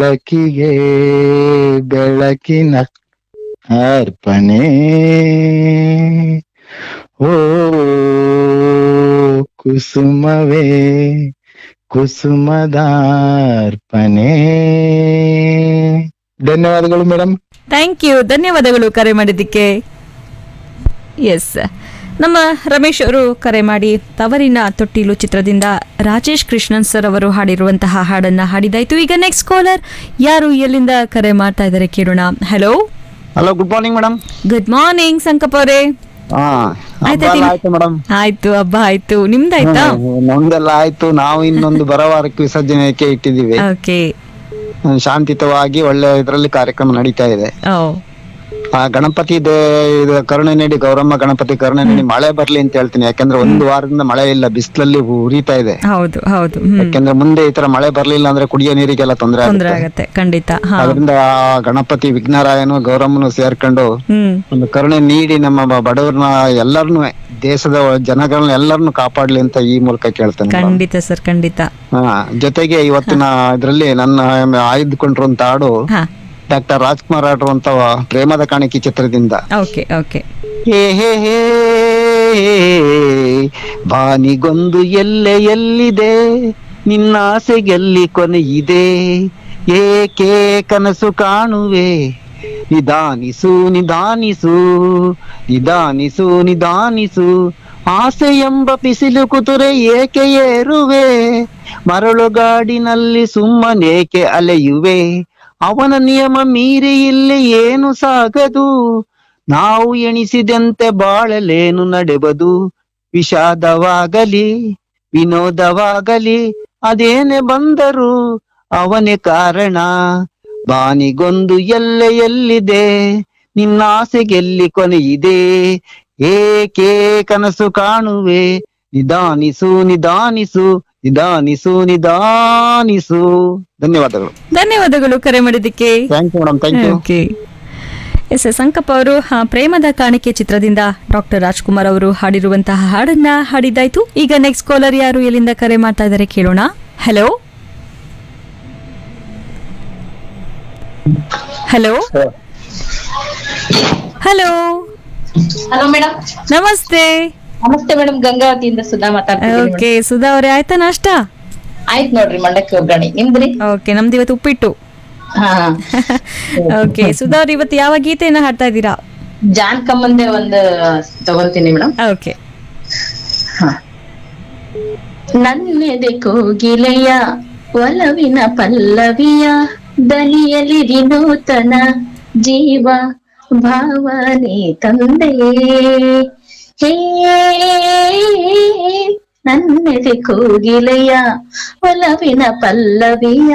ಬೆಳಕಿಗೆ ಬೆಳಕಿನ ಅರ್ಪಣೆ ಓ ಕುಸುಮವೇ ಕುಸುಮದಾರ್ಪಣೆ ಧನ್ಯವಾದಗಳು ಮೇಡಮ್ ಥ್ಯಾಂಕ್ ಯು ಧನ್ಯವಾದಗಳು ಕರೆ ಮಾಡಿದ್ದಕ್ಕೆ ಎಸ್ ನಮ್ಮ ರಮೇಶ್ ಅವರು ಕರೆ ಮಾಡಿ ತವರಿನ ತೊಟ್ಟಿಲು ಚಿತ್ರದಿಂದ ರಾಜೇಶ್ ಕೃಷ್ಣನ್ ಸರ್ ಅವರು ಹಾಡಿರುವಂತಹ ಹಾಡನ್ನ ಹಾಡಿದಾಯ್ತು ಈಗ ನೆಕ್ಸ್ಟ್ ಕಾಲರ್ ಯಾರು ಎಲ್ಲಿಂದ ಕರೆ ಮಾಡ್ತಾ ಇದ್ದಾರೆ ಕೇಳೋಣ hello hello good morning madam good morning Sankappa ಅವರೇ ಹಾ ಆಯ್ತಾ ಹಬ್ಬ ಎಲ್ಲ ತಿನ್- ಆಯ್ತು ಮೇಡಮ್ ಆಯ್ತು ಹಬ್ಬ ಆಯ್ತು ನಿಮ್ದಾಯ್ತಾ ನಮ್ದೆಲ್ಲ ಆಯ್ತು ನಾವು ಇನ್ನೊಂದು ಬರವಾರಕ್ಕೆ ವಿಸರ್ಜನೆಗೆ ಇಟ್ಟಿದ್ದೀವಿ ಓಕೆ ಶಾಂತಿಯುತವಾಗಿ ಒಳ್ಳೆ ಇದರಲ್ಲಿ ಕಾರ್ಯಕ್ರಮ ನಡೀತಾ ಇದೆ ಓ ಆ ಗಣಪತಿ ದೇ- ಇದು ಕರುಣೆ ನೀಡಿ ಗೌರಮ್ಮ ಗಣಪತಿ ಕರುಣೆ ನೀಡಿ ಮಳೆ ಬರ್ಲಿ ಅಂತ ಹೇಳ್ತೀನಿ ಯಾಕಂದ್ರೆ ಒಂದು ವಾರದಿಂದ ಮಳೆ ಇಲ್ಲ ಬಿಸಿಲಲ್ಲಿ ಉರಿತಾ ಇದೆ ಹೌದು ಹೌದು ಹ್ಮ್ ಯಾಕಂದ್ರೆ ಮುಂದೆ ಈ ತರ ಮಳೆ ಬರ್ಲಿಲ್ಲ ಅಂದ್ರೆ ಕುಡಿಯೋ ನೀರಿಗೆಲ್ಲ ತೊಂದರೆ ತೊಂದ್ರೆ ಆಗುತ್ತೆ ಆಗತ್ತೆ ಖಂಡಿತ ಹಾ ಅದರಿಂದ ಆ ಗಣಪತಿ ವಿಘ್ನರಾಯನು ಗೌರಮ್ಮನು ಸೇರ್ಕೊಂಡು ಹ್ಮ್ ಒಂದು ಕರುಣೆ ನೀಡಿ ನಮ್ಮ ಬ- ಬಡವರನ್ನ ಎಲ್ಲರನ್ನು ದೇಶದ ಜನಗಳನ್ನ ಎಲ್ಲರನ್ನು ಕಾಪಾಡ್ಲಿ ಅಂತ ಈ ಮೂಲಕ ಕೇಳ್ತೇನೆ ಮೇಡಮ್. ಖಂಡಿತ ಸರ್ ಖಂಡಿತ ಹಾ ಜೊತೆಗೆ ಇವತ್ತಿನ ಇದ್ರಲ್ಲಿ ನನ್ನ ಆಯ್ದುಕೊಂಡಿರುವಂತ ಹಾಡು ಹಾ ಡಾಕ್ಟರ್ ರಾಜ್ಕುಮಾರ್ ಆಡುವಂತ ಪ್ರೇಮದ ಕಾಣಿಕೆ ಚಿತ್ರದಿಂದ ಓಕೆ ಓಕೆ ಹೇ ಹೇ ಹೇ ಬಾನಿಗೊಂದು ಎಲ್ಲೆ ಎಲ್ಲಿದೆ ನಿನ್ನ ಆಸೆಗೆಲ್ಲಿ ಕೊನೆ ಇದೆ ಏಕೆ ಕನಸು ಕಾಣುವೆ ನಿಧಾನಿಸು ನಿಧಾನಿಸು ನಿಧಾನಿಸು ನಿಧಾನಿಸು ಆಸೆ ಎಂಬ ಪಿಸಿಲು ಕುದುರೆ ಏಕೆ ಏರುವೆ ಮರಳುಗಾಡಿನಲ್ಲಿ ಸುಮ್ಮನೇಕೆ ಅಲೆಯುವೆ ಅವನ ನಿಯಮ ಮೀರಿ ಇಲ್ಲಿ ಏನು ಸಾಗದು ನಾವು ಎಣಿಸಿದಂತೆ ಬಾಳಲೇನು ನಡೆಬದು ವಿಷಾದವಾಗಲಿ ವಿನೋದವಾಗಲಿ ಅದೇನೆ ಬಂದರು ಅವನೇ ಕಾರಣ ಬಾನಿಗೊಂದು ಎಲ್ಲೆ ಎಲ್ಲಿದೆ ನಿನ್ನ ಆಸೆಗೆಲ್ಲಿ ಕೊನೆಯಿದೆ ಏಕೆ ಕನಸು ಕಾಣುವೆ ನಿಧಾನಿಸು ನಿಧಾನಿಸು ನಿಧಾನಿಸು ನಿಧಾನಿಸು ಧನ್ಯವಾದಗಳು ಧನ್ಯವಾದಗಳು ಕರೆ ಮಾಡಿದ್ದಕ್ಕೆ thank you madam thank you okay yes Sankappa ಅವರು ಹಾ, ಪ್ರೇಮದ ಕಾಣಿಕೆ ಚಿತ್ರದಿಂದ ಡಾಕ್ಟರ್ ರಾಜ್ಕುಮಾರ್ ಅವರು ಹಾಡಿರುವಂತಹ ಹಾಡನ್ನ ಹಾಡಿದ್ದಾಯ್ತು ಈಗ ನೆಕ್ಸ್ಟ್ ಕಾಲರ್ ಯಾರು ಎಲ್ಲಿಂದ ಕರೆ ಮಾಡ್ತಾ ಇದ್ದಾರೆ ಕೇಳೋಣ hello hello hello hello madam namaste namaste madam ಗಂಗಾವತಿಯಿಂದ Sudha ಮಾತಾಡ್ತಿದ್ದೀನಿ ಓಕೆ ಸುಧಾ ಅವರೇ ಆಯ್ತಾ ನಾಷ್ಟ ಆಯ್ತು ನೋಡ್ರಿ ಮಂಡಕ್ಕಿ ಒಗ್ಗರಣೆ ನಿಮ್ದ್ರಿ ಓಕೆ ನಮ್ದು ಇವತ್ತು ಉಪ್ಪಿಟ್ಟು ಹಾ ಓಕೆ ಸುಧಾ ಅವ್ರು ಇವತ್ತು ಯಾವ ಗೀತೆಯನ್ನ ಹಾಡ್ತಾ ಇದ್ದೀರಾ ಜಾನ್ ಕಮ್ಮಂದೆ ಒಂದು ತಗೊಂತೀನಿ ಮೇಡಮ್ ಓಕೆ ನನ್ನೆದೆ ಕೋಗಿಲೆಯ ಒಲವಿನ ಪಲ್ಲವಿಯ ದನಿಯಲಿ ನೂತನ ಜೀವ ಭಾವನೆ ತಂದೆ ಹೇ ನನ್ನೆದೆ ಕೋಗಿಲೆಯ ಒಲವಿನ ಪಲ್ಲವಿಯ